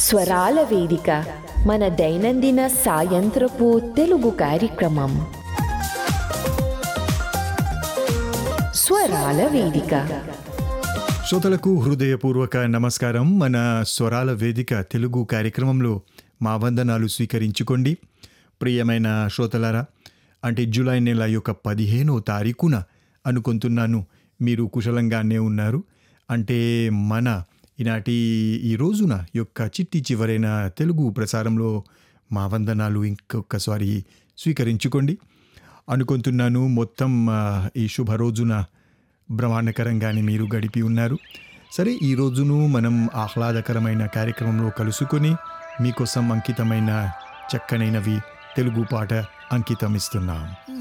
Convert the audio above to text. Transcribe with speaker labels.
Speaker 1: స్వరాల వేదిక మన దైనందిన సాయంత్రపు తెలుగు కార్యక్రమం స్వరాల వేదిక
Speaker 2: శ్రోతలకు హృదయపూర్వక నమస్కారం మన స్వరాల వేదిక తెలుగు కార్యక్రమంలో మా వందనాలు స్వీకరించుకోండి ప్రియమైన శ్రోతలారా అంటే జూలై నెల యొక్క పదిహేనో తారీఖున అనుకుంటున్నాను మీరు కుశలంగానే ఉన్నారు అంటే మన ఈనాటి ఈ రోజున యొక్క చిట్టి చివరైన తెలుగు ప్రసారంలో మా వందనాలు ఇంకొకసారి స్వీకరించుకోండి అనుకుంటున్నాను మొత్తం ఆ, ఈ శుభ రోజున బ్రహ్మాండకరంగానే మీరు గడిపి ఉన్నారు సరే ఈ రోజును మనం ఆహ్లాదకరమైన కార్యక్రమంలో కలుసుకొని మీకోసం అంకితమైన చక్కనైనవి తెలుగు పాట అంకితం ఇస్తున్నాం